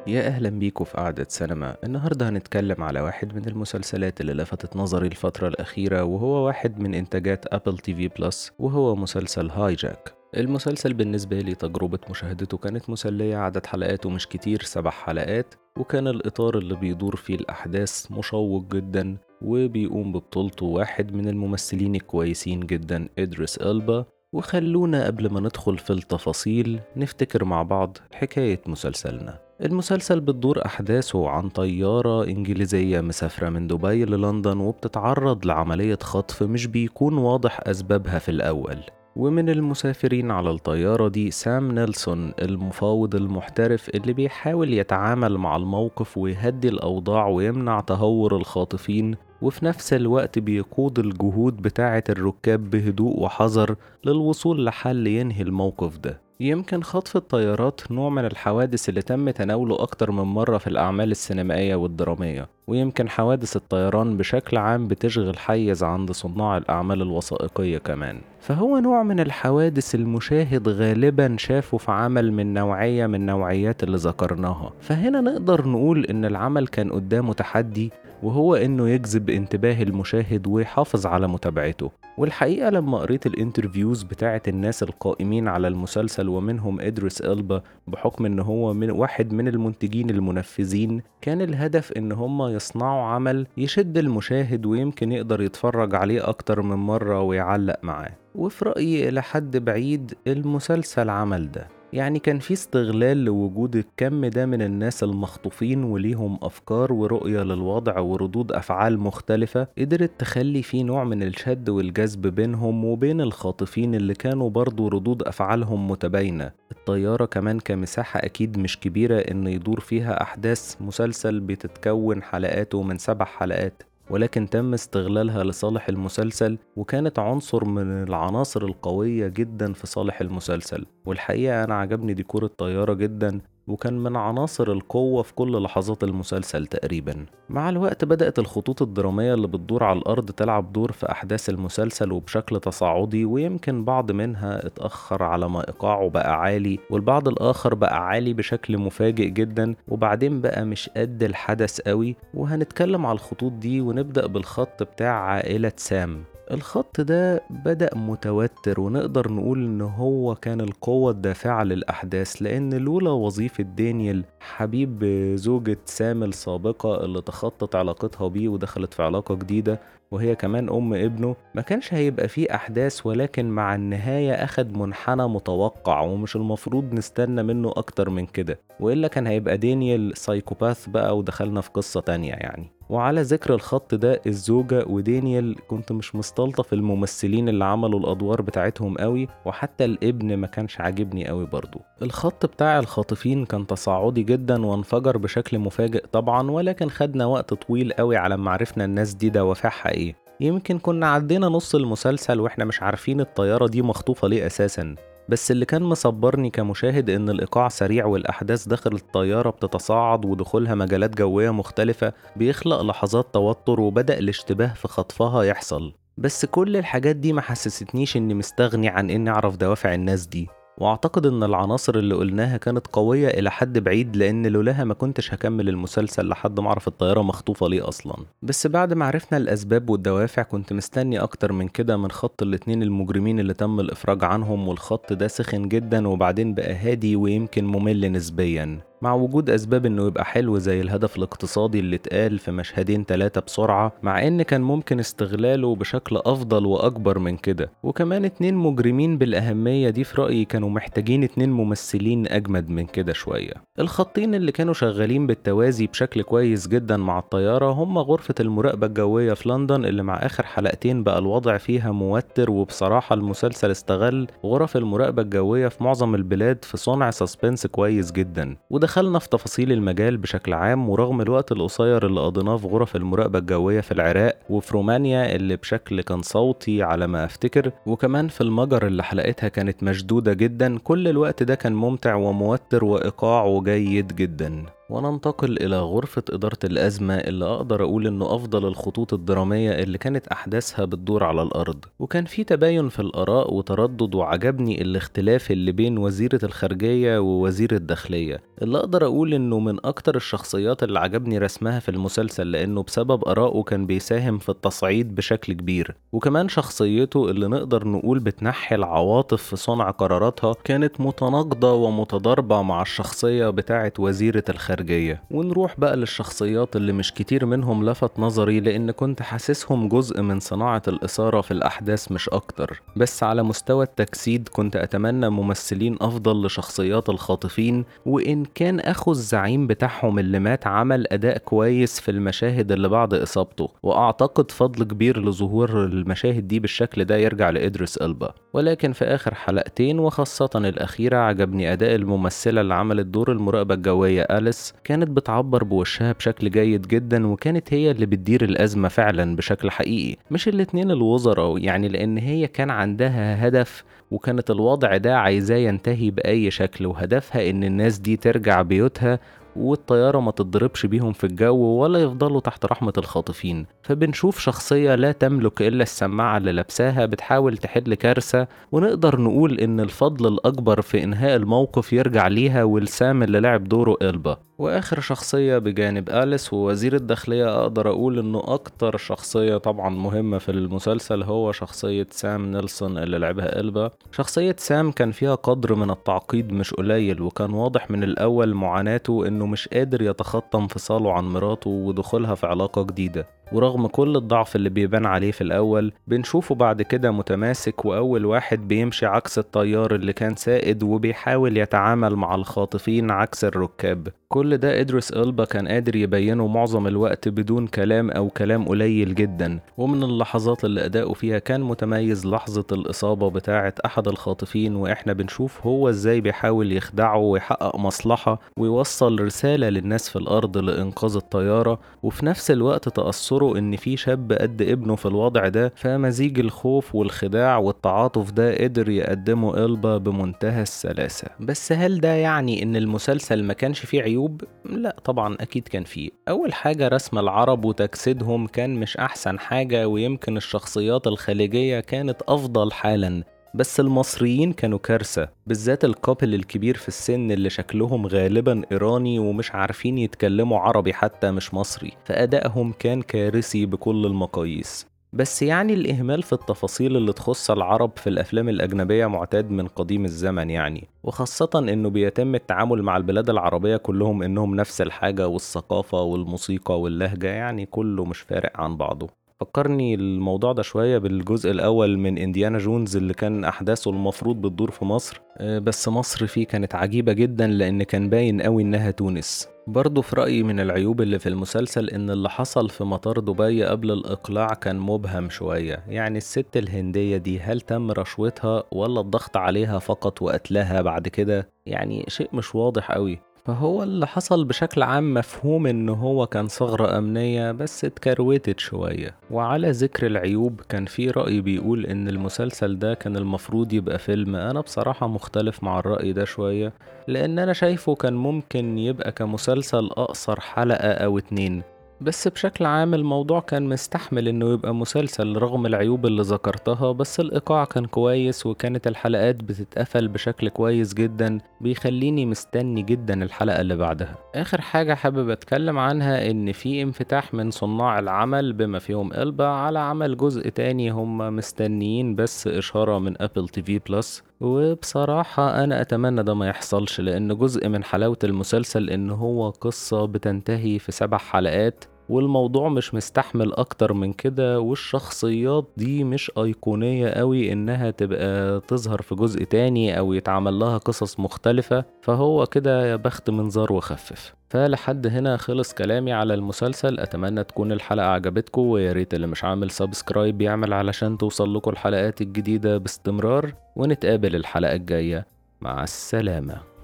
يا أهلا بيكم في قعدة سينما النهاردة هنتكلم على واحد من المسلسلات اللي لفتت نظري الفترة الأخيرة وهو واحد من إنتاجات أبل تي في بلس وهو مسلسل هاي جاك المسلسل بالنسبة لي تجربة مشاهدته كانت مسلية عدد حلقاته مش كتير سبع حلقات وكان الإطار اللي بيدور فيه الأحداث مشوق جدا وبيقوم ببطولته واحد من الممثلين الكويسين جدا إدريس ألبا وخلونا قبل ما ندخل في التفاصيل نفتكر مع بعض حكاية مسلسلنا المسلسل بتدور أحداثه عن طيارة إنجليزية مسافرة من دبي للندن وبتتعرض لعملية خطف مش بيكون واضح أسبابها في الأول ومن المسافرين على الطيارة دي سام نيلسون المفاوض المحترف اللي بيحاول يتعامل مع الموقف ويهدي الأوضاع ويمنع تهور الخاطفين وفي نفس الوقت بيقود الجهود بتاعة الركاب بهدوء وحذر للوصول لحل ينهي الموقف ده يمكن خطف الطيارات نوع من الحوادث اللي تم تناوله أكتر من مرة في الأعمال السينمائية والدرامية ويمكن حوادث الطيران بشكل عام بتشغل حيز عند صناع الأعمال الوثائقية كمان فهو نوع من الحوادث المشاهد غالبا شافه في عمل من نوعية من نوعيات اللي ذكرناها فهنا نقدر نقول إن العمل كان قدامه تحدي وهو إنه يجذب انتباه المشاهد ويحافظ على متابعته والحقيقة لما قريت الانترفيوز بتاعة الناس القائمين على المسلسل ومنهم إدريس إلبا بحكم إن هو من واحد من المنتجين المنفذين كان الهدف إن هم يصنعوا عمل يشد المشاهد ويمكن يقدر يتفرج عليه أكتر من مرة ويعلق معاه وفي رأيي إلى حد بعيد المسلسل عمل ده يعني كان في استغلال لوجود الكم ده من الناس المخطوفين وليهم أفكار ورؤية للوضع وردود أفعال مختلفة قدرت تخلي في نوع من الشد والجذب بينهم وبين الخاطفين اللي كانوا برضو ردود أفعالهم متباينة الطيارة كمان كمساحة أكيد مش كبيرة إن يدور فيها أحداث مسلسل بتتكون حلقاته من سبع حلقات ولكن تم استغلالها لصالح المسلسل وكانت عنصر من العناصر القوية جدا في صالح المسلسل والحقيقة أنا عجبني ديكور الطيارة جدا وكان من عناصر القوة في كل لحظات المسلسل تقريبا مع الوقت بدأت الخطوط الدرامية اللي بتدور على الأرض تلعب دور في أحداث المسلسل وبشكل تصاعدي ويمكن بعض منها اتأخر على ما إيقاعه بقى عالي والبعض الآخر بقى عالي بشكل مفاجئ جدا وبعدين بقى مش قد الحدث قوي وهنتكلم على الخطوط دي ونبدأ بالخط بتاع عائلة سام الخط ده بدأ متوتر ونقدر نقول إن هو كان القوة الدافعة للأحداث لأن لولا وظيفة دانيال حبيب زوجة سام السابقة اللي تخطت علاقتها بيه ودخلت في علاقة جديدة وهي كمان أم ابنه ما كانش هيبقى فيه أحداث ولكن مع النهاية أخد منحنى متوقع ومش المفروض نستنى منه أكتر من كده وإلا كان هيبقى دانيال سايكوباث بقى ودخلنا في قصة تانية يعني وعلى ذكر الخط ده الزوجة ودانيال كنت مش مستلطف الممثلين اللي عملوا الأدوار بتاعتهم قوي وحتى الابن ما كانش عاجبني قوي برضو الخط بتاع الخاطفين كان تصاعدي جدا وانفجر بشكل مفاجئ طبعا ولكن خدنا وقت طويل قوي على ما عرفنا الناس دي دوافعها ايه يمكن كنا عدينا نص المسلسل واحنا مش عارفين الطيارة دي مخطوفة ليه أساسا بس اللي كان مصبرني كمشاهد إن الإيقاع سريع والأحداث داخل الطيارة بتتصاعد ودخولها مجالات جوية مختلفة بيخلق لحظات توتر وبدأ الاشتباه في خطفها يحصل بس كل الحاجات دي ما حسستنيش إني مستغني عن إني أعرف دوافع الناس دي واعتقد ان العناصر اللي قلناها كانت قوية الى حد بعيد لان لولاها ما كنتش هكمل المسلسل لحد ما اعرف الطيارة مخطوفة ليه اصلا بس بعد ما عرفنا الاسباب والدوافع كنت مستني اكتر من كده من خط الاتنين المجرمين اللي تم الافراج عنهم والخط ده سخن جدا وبعدين بقى هادي ويمكن ممل نسبيا مع وجود أسباب إنه يبقى حلو زي الهدف الاقتصادي اللي اتقال في مشهدين تلاتة بسرعة مع إن كان ممكن استغلاله بشكل أفضل وأكبر من كده وكمان اتنين مجرمين بالأهمية دي في رأيي كانوا محتاجين اتنين ممثلين أجمد من كده شوية الخطين اللي كانوا شغالين بالتوازي بشكل كويس جدا مع الطيارة هم غرفة المراقبة الجوية في لندن اللي مع آخر حلقتين بقى الوضع فيها موتر وبصراحة المسلسل استغل غرف المراقبة الجوية في معظم البلاد في صنع سسبنس كويس جدا وده دخلنا في تفاصيل المجال بشكل عام ورغم الوقت القصير اللي قضيناه في غرف المراقبة الجوية في العراق وفي رومانيا اللي بشكل كان صوتي على ما أفتكر وكمان في المجر اللي حلقتها كانت مشدودة جدا كل الوقت ده كان ممتع وموتر وإيقاعه جيد جدا وننتقل إلى غرفة إدارة الأزمة اللي أقدر أقول إنه أفضل الخطوط الدرامية اللي كانت أحداثها بتدور على الأرض وكان في تباين في الآراء وتردد وعجبني الاختلاف اللي بين وزيرة الخارجية ووزير الداخلية اللي أقدر أقول إنه من أكتر الشخصيات اللي عجبني رسمها في المسلسل لأنه بسبب آرائه كان بيساهم في التصعيد بشكل كبير وكمان شخصيته اللي نقدر نقول بتنحي العواطف في صنع قراراتها كانت متناقضة ومتضاربة مع الشخصية بتاعة وزيرة الخارجية ونروح بقى للشخصيات اللي مش كتير منهم لفت نظري لأن كنت حاسسهم جزء من صناعة الإثارة في الأحداث مش أكتر بس على مستوى التجسيد كنت أتمنى ممثلين أفضل لشخصيات الخاطفين وإن كان أخو الزعيم بتاعهم اللي مات عمل أداء كويس في المشاهد اللي بعد إصابته وأعتقد فضل كبير لظهور المشاهد دي بالشكل ده يرجع لإدريس ألبا ولكن في آخر حلقتين وخاصة الأخيرة عجبني أداء الممثلة اللي عملت دور المراقبة الجوية أليس كانت بتعبر بوشها بشكل جيد جدا وكانت هي اللي بتدير الأزمة فعلا بشكل حقيقي مش الاتنين الوزراء يعني لأن هي كان عندها هدف وكانت الوضع ده عايزاه ينتهي بأي شكل وهدفها إن الناس دي ترجع بيوتها والطيارة ما تضربش بيهم في الجو ولا يفضلوا تحت رحمة الخاطفين فبنشوف شخصية لا تملك إلا السماعة اللي لابساها بتحاول تحل كارثة ونقدر نقول إن الفضل الأكبر في إنهاء الموقف يرجع ليها والسام اللي لعب دوره إلبا واخر شخصية بجانب أليس ووزير الداخلية اقدر اقول انه اكتر شخصية طبعا مهمة في المسلسل هو شخصية سام نيلسون اللي لعبها إلبا شخصية سام كان فيها قدر من التعقيد مش قليل وكان واضح من الاول معاناته انه مش قادر يتخطى انفصاله عن مراته ودخولها في علاقة جديدة ورغم كل الضعف اللي بيبان عليه في الأول بنشوفه بعد كده متماسك وأول واحد بيمشي عكس الطيار اللي كان سائد وبيحاول يتعامل مع الخاطفين عكس الركاب كل ده إدريس إلبا كان قادر يبينه معظم الوقت بدون كلام أو كلام قليل جدا ومن اللحظات اللي أداؤه فيها كان متميز لحظة الإصابة بتاعة أحد الخاطفين وإحنا بنشوف هو إزاي بيحاول يخدعه ويحقق مصلحة ويوصل رسالة للناس في الأرض لإنقاذ الطيارة وفي نفس الوقت تأثره إن في شاب قد ابنه في الوضع ده فمزيج الخوف والخداع والتعاطف ده قدر يقدمه إلبا بمنتهى السلاسة بس هل ده يعني إن المسلسل ما كانش فيه عيوب؟ لا طبعا أكيد كان فيه أول حاجة رسم العرب وتجسيدهم كان مش أحسن حاجة ويمكن الشخصيات الخليجية كانت أفضل حالا بس المصريين كانوا كارثة بالذات الكابل الكبير في السن اللي شكلهم غالبا إيراني ومش عارفين يتكلموا عربي حتى مش مصري فأدائهم كان كارثي بكل المقاييس بس يعني الإهمال في التفاصيل اللي تخص العرب في الأفلام الأجنبية معتاد من قديم الزمن يعني وخاصة إنه بيتم التعامل مع البلاد العربية كلهم إنهم نفس الحاجة والثقافة والموسيقى واللهجة يعني كله مش فارق عن بعضه فكرني الموضوع ده شوية بالجزء الأول من إنديانا جونز اللي كان أحداثه المفروض بتدور في مصر بس مصر فيه كانت عجيبة جدا لأن كان باين قوي إنها تونس برضه في رأيي من العيوب اللي في المسلسل إن اللي حصل في مطار دبي قبل الإقلاع كان مبهم شوية يعني الست الهندية دي هل تم رشوتها ولا الضغط عليها فقط وقتلها بعد كده يعني شيء مش واضح قوي فهو اللي حصل بشكل عام مفهوم ان هو كان ثغرة امنية بس اتكروتت شوية وعلى ذكر العيوب كان في رأي بيقول ان المسلسل ده كان المفروض يبقى فيلم انا بصراحة مختلف مع الرأي ده شوية لان انا شايفه كان ممكن يبقى كمسلسل اقصر حلقة او اتنين بس بشكل عام الموضوع كان مستحمل انه يبقى مسلسل رغم العيوب اللي ذكرتها بس الايقاع كان كويس وكانت الحلقات بتتقفل بشكل كويس جدا بيخليني مستني جدا الحلقة اللي بعدها اخر حاجة حابب اتكلم عنها ان في انفتاح من صناع العمل بما فيهم إلبا على عمل جزء تاني هم مستنيين بس اشارة من ابل تي في بلس وبصراحة أنا أتمنى ده ما يحصلش لأن جزء من حلاوة المسلسل إن هو قصة بتنتهي في سبع حلقات والموضوع مش مستحمل اكتر من كده والشخصيات دي مش ايقونية قوي انها تبقى تظهر في جزء تاني او يتعمل لها قصص مختلفة فهو كده يا بخت منظار وخفف فلحد هنا خلص كلامي على المسلسل اتمنى تكون الحلقة عجبتكم ويا ريت اللي مش عامل سبسكرايب يعمل علشان توصل لكم الحلقات الجديدة باستمرار ونتقابل الحلقة الجاية مع السلامة